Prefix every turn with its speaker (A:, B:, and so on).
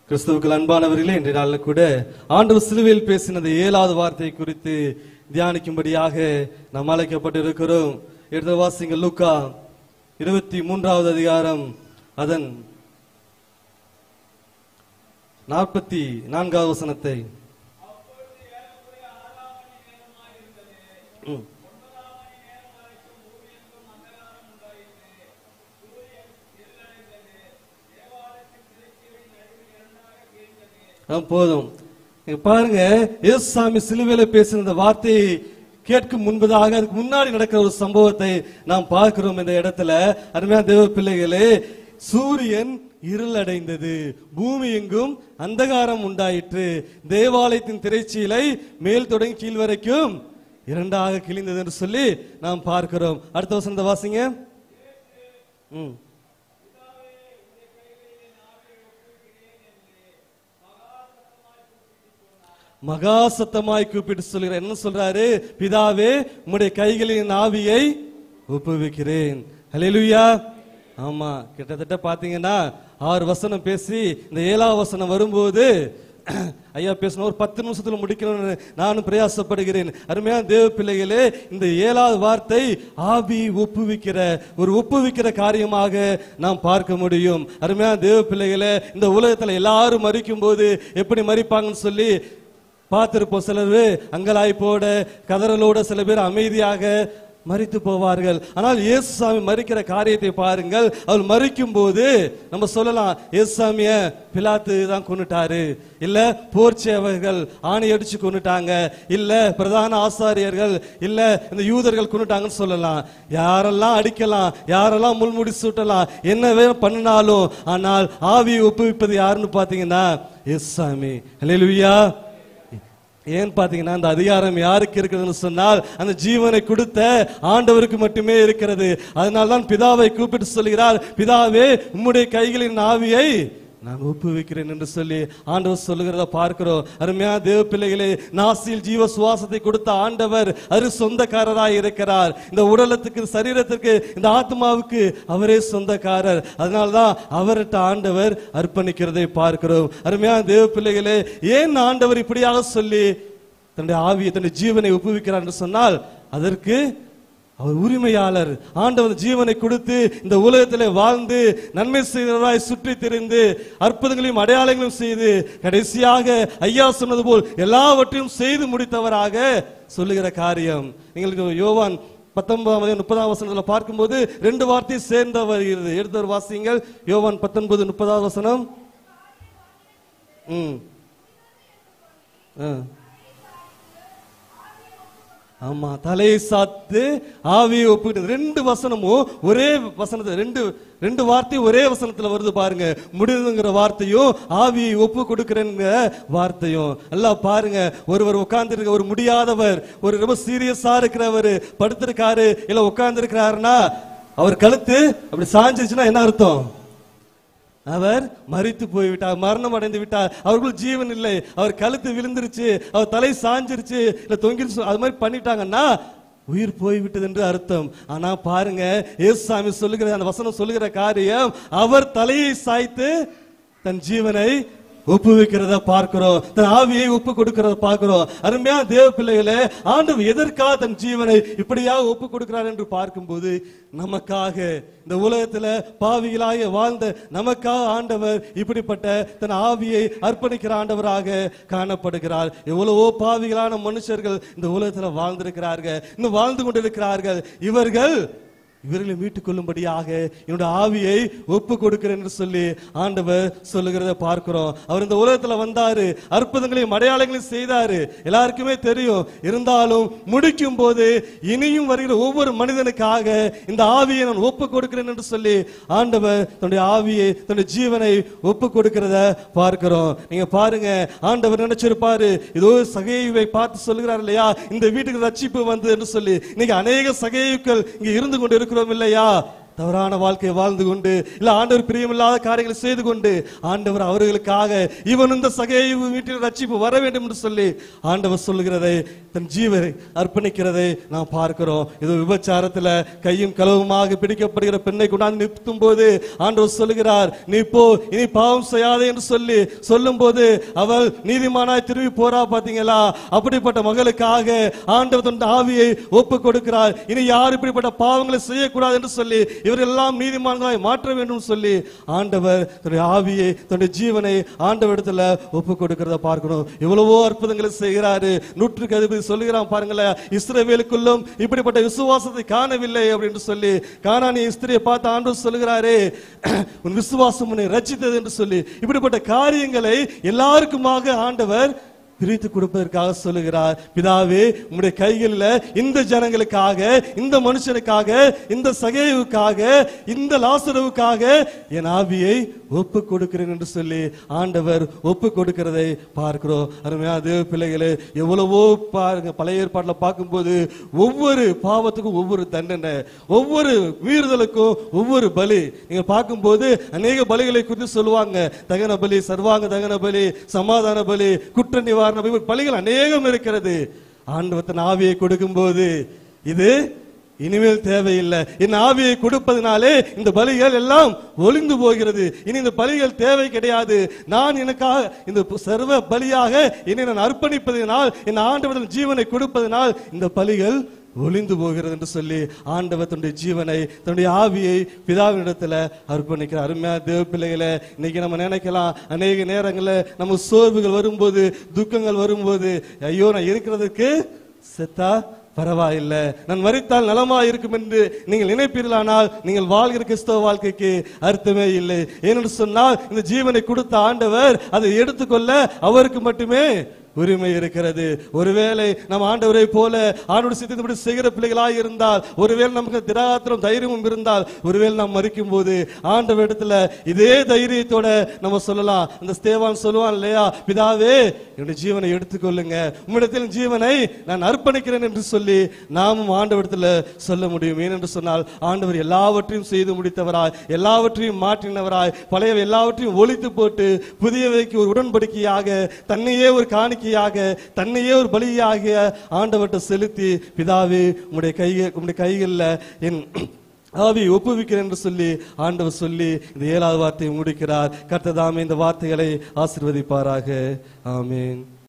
A: கிறிஸ்துவுக்கு அன்பானவர்களே இன்றைய நாளில் கூட ஆண்டவர் சிலுவையில் பேசினது ஏழாவது வார்த்தை குறித்து தியானிக்கும்படியாக நாம் அழைக்கப்பட்டிருக்கிறோம் எடுத்த வாசிங்க லூக்கா இருபத்தி மூன்றாவது அதிகாரம் அதன் நாற்பத்தி நான்காவது வசனத்தை ம். ஆ, போதும் இங்க பாருங்க இயேசுசாமி சிலுவையில பேசின இந்த வார்த்தையை கேட்கும் முன்பதாக அதுக்கு முன்னாடி நடக்கிற ஒரு சம்பவத்தை நாம் பார்க்கிறோம் இந்த இடத்துல அருமையான தேவ பிள்ளைகளே சூரியன் இருளடைந்தது பூமி எங்கும் அந்தகாரம் உண்டாயிற்று தேவாலயத்தின் திரைச்சீலை மேல் தொடங்கி கீழ் வரைக்கும் இரண்டாக கிழிந்தது என்று சொல்லி நாம் பார்க்கிறோம் அடுத்த வசனத்தை வாசிங்க ம் மகா சத்தமாய் கூப்பிட்டு சொல்கிறார் என்ன சொல்றாரு பிதாவே உம்முடைய கைகளின் ஆவியை ஒப்புவிக்கிறேன் ஹalleluya ஆமா கிட்டத்தட்ட பாத்தீங்கன்னா ஆறு வசனம் பேசி இந்த ஏழாவது வசனம் வரும்போது ஐயா பேசின ஒரு பத்து நிமிஷத்துல முடிக்கணும்னு நானும் பிரயாசப்படுகிறேன் அருமையான தேவ பிள்ளைகளே இந்த ஏழாவது வார்த்தை ஆவி ஒப்புவிக்கிற ஒரு ஒப்புவிக்கிற காரியமாக நாம் பார்க்க முடியும் அருமையான தேவ பிள்ளைகளே இந்த உலகத்துல எல்லாரும் மறிக்கும் போது எப்படி மறிப்பாங்கன்னு சொல்லி பார்த்திருப்போம் சிலர் அங்கலாய்ப்போட கதறலோட சில பேர் அமைதியாக மறித்து போவார்கள் ஆனால் இயேசுசாமி மறிக்கிற காரியத்தை பாருங்கள் அவர் மறிக்கும் போது நம்ம சொல்லலாம் இயேசுசாமிய பிலாத்து தான் கொண்டுட்டாரு இல்ல போர் சேவகர்கள் ஆணை அடிச்சு கொண்டுட்டாங்க இல்ல பிரதான ஆசாரியர்கள் இல்ல இந்த யூதர்கள் கொண்டுட்டாங்கன்னு சொல்லலாம் யாரெல்லாம் அடிக்கலாம் யாரெல்லாம் முள்முடி சூட்டலாம் என்ன வேணும் பண்ணினாலும் ஆனால் ஆவியை ஒப்புவிப்பது யாருன்னு பாத்தீங்கன்னா இயேசுசாமி ஹalleluya ஏன் பாத்தீங்கன்னா அந்த அதிகாரம் யாருக்கு இருக்குதுன்னு சொன்னால் அந்த ஜீவனை கொடுத்த ஆண்டவருக்கு மட்டுமே இருக்கிறது அதனால தான் பிதாவை கூப்பிட்டு சொல்கிறார் பிதாவே உம்முடைய கைகளின் ஆவியை நான் ஒப்புவிக்கிறேன் என்று சொல்லி ஆண்டவர் சொல்லுகிறத பார்க்கிறோம் அருமையா தேவ பிள்ளைகளே நாசியில் ஜீவ சுவாசத்தை கொடுத்த ஆண்டவர் அரு சொந்தக்காரராய் இருக்கிறார் இந்த உடலத்துக்கு சரீரத்திற்கு இந்த ஆத்மாவுக்கு அவரே சொந்தக்காரர் அதனால்தான் அவர்கிட்ட ஆண்டவர் அர்ப்பணிக்கிறதை பார்க்கிறோம் அருமையா தேவ பிள்ளைகளே ஏன் ஆண்டவர் இப்படியாக சொல்லி தன்னுடைய ஆவியை தன்னுடைய ஜீவனை ஒப்புவிக்கிறார் என்று சொன்னால் அதற்கு அவர் உரிமையாளர் ஆண்டவர் ஜீவனை கொடுத்து இந்த உலகத்திலே வாழ்ந்து நன்மை செய்தவராய் சுற்றி திரிந்து அற்புதங்களையும் அடையாளங்களையும் செய்து கடைசியாக ஐயா சொன்னது போல் எல்லாவற்றையும் செய்து முடித்தவராக சொல்லுகிற காரியம் எங்களுக்கு யோவான் பத்தொன்பதாம் முப்பதாம் வசனத்துல பார்க்கும்போது ரெண்டு வார்த்தை சேர்ந்த வருகிறது எடுத்தவர் வாசிங்கள் யோவான் பத்தொன்பது முப்பதாவது வசனம் ம் ஆ ஆமா தலையை சாத்து ஆவியை ஒப்புக்கிட்டு ரெண்டு வசனமும் ஒரே வசனத்தை ரெண்டு ரெண்டு வார்த்தையும் ஒரே வசனத்துல வருது பாருங்க முடிதுங்கிற வார்த்தையும் ஆவியை ஒப்பு கொடுக்கிறேங்கிற வார்த்தையும் எல்லாம் பாருங்க ஒருவர் உட்கார்ந்து ஒரு முடியாதவர் ஒரு ரொம்ப சீரியஸா இருக்கிறவர் படுத்திருக்காரு இல்ல உட்கார்ந்து இருக்கிறாருன்னா அவர் கழுத்து அப்படி சாஞ்சிருச்சுன்னா என்ன அர்த்தம் அவர் மறித்து போய்விட்டார் மரணம் அடைந்து விட்டார் அவர்கள் ஜீவன் இல்லை அவர் கழுத்து விழுந்துருச்சு அவர் தலை சாஞ்சிருச்சு இல்ல தொங்கிருச்சு அது மாதிரி பண்ணிட்டாங்கன்னா உயிர் போய்விட்டது என்று அர்த்தம் ஆனா பாருங்க இயேசுசாமி சொல்லுகிற அந்த வசனம் சொல்லுகிற காரியம் அவர் தலையை சாய்த்து தன் ஜீவனை ஒப்புவிக்கிறத பார்க்கிறோம் தன் ஆவியை ஒப்பு கொடுக்கிறத பார்க்கிறோம் அருமையா தேவ பிள்ளைகளே ஆண்டவர் எதற்காக தன் ஜீவனை இப்படியாக ஒப்பு கொடுக்கிறார் என்று பார்க்கும்போது நமக்காக இந்த உலகத்துல பாவிகளாக வாழ்ந்த நமக்காக ஆண்டவர் இப்படிப்பட்ட தன் ஆவியை அர்ப்பணிக்கிற ஆண்டவராக காணப்படுகிறார் எவ்வளவோ பாவிகளான மனுஷர்கள் இந்த உலகத்துல வாழ்ந்திருக்கிறார்கள் இன்னும் வாழ்ந்து கொண்டிருக்கிறார்கள் இவர்கள் இவர்களை மீட்டுக் கொள்ளும்படியாக என்னுடைய ஆவியை ஒப்பு கொடுக்கிறேன் என்று சொல்லி ஆண்டவர் சொல்லுகிறத பார்க்கிறோம் அவர் இந்த உலகத்துல வந்தாரு அற்புதங்களையும் அடையாளங்களையும் செய்தாரு எல்லாருக்குமே தெரியும் இருந்தாலும் முடிக்கும் போது இனியும் வருகிற ஒவ்வொரு மனிதனுக்காக இந்த ஆவியை நான் ஒப்பு கொடுக்கிறேன் என்று சொல்லி ஆண்டவர் தன்னுடைய ஆவியை தன்னுடைய ஜீவனை ஒப்பு கொடுக்கிறத பார்க்கிறோம் நீங்க பாருங்க ஆண்டவர் நினைச்சிருப்பாரு இதோ சகைவை பார்த்து சொல்லுகிறார் இல்லையா இந்த வீட்டுக்கு ரட்சிப்பு வந்து என்று சொல்லி இன்னைக்கு அநேக சகையுக்கள் இங்க இருந்து கொண்டு இருக்கிறோம் இல்லையா தவறான வாழ்க்கையை வாழ்ந்து கொண்டு இல்ல ஆண்டவர் பிரியமில்லாத காரியங்களை செய்து கொண்டு ஆண்டவர் அவர்களுக்காக இவன் இந்த சகையை வீட்டில் ரட்சிப்பு வர வேண்டும் என்று சொல்லி ஆண்டவர் சொல்லுகிறதை தன் ஜீவனை அர்ப்பணிக்கிறதை நாம் பார்க்கிறோம் இது விபச்சாரத்துல கையும் களவுமாக பிடிக்கப்படுகிற பெண்ணை கொண்டாந்து நிறுத்தும் போது ஆண்டவர் சொல்லுகிறார் நீ போ இனி பாவம் செய்யாதே என்று சொல்லி சொல்லும் போது அவள் நீதிமானாய் திரும்பி போறா பாத்தீங்களா அப்படிப்பட்ட மகளுக்காக ஆண்டவர் தன் ஆவியை ஒப்பு கொடுக்கிறார் இனி யார் இப்படிப்பட்ட பாவங்களை செய்யக்கூடாது என்று சொல்லி இவர்கள் எல்லாம் நீதிமான்களாய் மாற்ற வேண்டும் சொல்லி ஆண்டவர் தன்னுடைய ஆவியை தன்னுடைய ஜீவனை ஆண்டவரிடத்துல ஒப்பு கொடுக்கிறத பார்க்கணும் எவ்வளவோ அற்புதங்களை செய்கிறாரு நூற்றுக்கு அதிபதி சொல்லுகிறான் பாருங்களேன் இஸ்ரவேலுக்குள்ளும் இப்படிப்பட்ட விசுவாசத்தை காணவில்லை அப்படின்னு சொல்லி காணானி ஸ்திரியை பார்த்து ஆண்டவர் சொல்லுகிறாரே உன் விசுவாசம் உன்னை ரட்சித்தது என்று சொல்லி இப்படிப்பட்ட காரியங்களை எல்லாருக்குமாக ஆண்டவர் பிரித்து கொடுப்பதற்காக சொல்லுகிறார் பிதாவே உம்முடைய கைகளில் இந்த ஜனங்களுக்காக இந்த மனுஷனுக்காக இந்த சகைவுக்காக இந்த லாசரவுக்காக என் ஆவியை ஒப்பு கொடுக்கிறேன் என்று சொல்லி ஆண்டவர் ஒப்பு கொடுக்கிறதை பார்க்கிறோம் அருமையா தேவ பிள்ளைகளே எவ்வளவோ பாருங்க பழைய ஏற்பாட்டில் பார்க்கும்போது ஒவ்வொரு பாவத்துக்கும் ஒவ்வொரு தண்டனை ஒவ்வொரு மீறுதலுக்கும் ஒவ்வொரு பலி நீங்க பார்க்கும்போது அநேக பலிகளை குறித்து சொல்லுவாங்க தகன பலி சர்வாங்க தகன பலி சமாதான பலி குற்ற நிவாரண பலி பலிகள் அநேகம் இருக்கிறது ஆண்டவர் தன் ஆவியை கொடுக்கும்போது இது இனிமேல் தேவையில்லை என் ஆவியை கொடுப்பதனாலே இந்த பலிகள் எல்லாம் ஒளிந்து போகிறது இனி இந்த பலிகள் தேவை கிடையாது நான் எனக்காக இந்த சர்வ பலியாக என்னை நான் அர்ப்பணிப்பதனால் என் ஆண்டவரின் ஜீவனை கொடுப்பதனால் இந்த பலிகள் ஒளிந்து போகிறது என்று சொல்லி ஆண்டவர் தன்னுடைய ஜீவனை தன்னுடைய ஆவியை பிதாவினிடத்துல அர்ப்பணிக்கிற அருமையா தேவ பிள்ளைகளை இன்னைக்கு நம்ம நினைக்கலாம் அநேக நேரங்களில் நம்ம சோர்வுகள் வரும்போது துக்கங்கள் வரும்போது ஐயோ நான் இருக்கிறதுக்கு செத்தா பரவாயில்லை நான் மறித்தால் நலமா இருக்கும் என்று நீங்கள் நினைப்பீர்களானால் நீங்கள் வாழ்கிற கிறிஸ்தவ வாழ்க்கைக்கு அர்த்தமே இல்லை ஏனென்று சொன்னால் இந்த ஜீவனை கொடுத்த ஆண்டவர் அதை எடுத்துக்கொள்ள அவருக்கு மட்டுமே உரிமை இருக்கிறது ஒருவேளை நம்ம ஆண்டவரை போல ஆண்டோட சித்தப்படி செய்கிற பிள்ளைகளாய் இருந்தால் ஒருவேளை நமக்கு திராத்திரம் தைரியமும் இருந்தால் ஒருவேளை நாம் மறிக்கும் போது ஆண்டவர் இடத்துல இதே தைரியத்தோட நம்ம சொல்லலாம் அந்த ஸ்தேவான் சொல்லுவான் இல்லையா பிதாவே என்னுடைய ஜீவனை எடுத்துக்கொள்ளுங்க உம்மிடத்தில் ஜீவனை நான் அர்ப்பணிக்கிறேன் என்று சொல்லி நாமும் ஆண்டவரிடத்துல சொல்ல முடியும் ஏனென்று சொன்னால் ஆண்டவர் எல்லாவற்றையும் செய்து முடித்தவராய் எல்லாவற்றையும் மாற்றினவராய் பழைய எல்லாவற்றையும் ஒழித்து போட்டு புதியவைக்கு ஒரு உடன்படிக்கையாக தன்னையே ஒரு காணிக்கையாக தன்னையே ஒரு பலியாக ஆண்டவர்கிட்ட செலுத்தி பிதாவே உம்முடைய கைகள் உம்முடைய கைகளில் என் ஆவியை ஒப்புவிக்கிறேன் என்று சொல்லி ஆண்டவர் சொல்லி இந்த ஏழாவது வார்த்தையை முடிக்கிறார் கர்த்ததாமே இந்த வார்த்தைகளை ஆசிர்வதிப்பாராக ஆமென்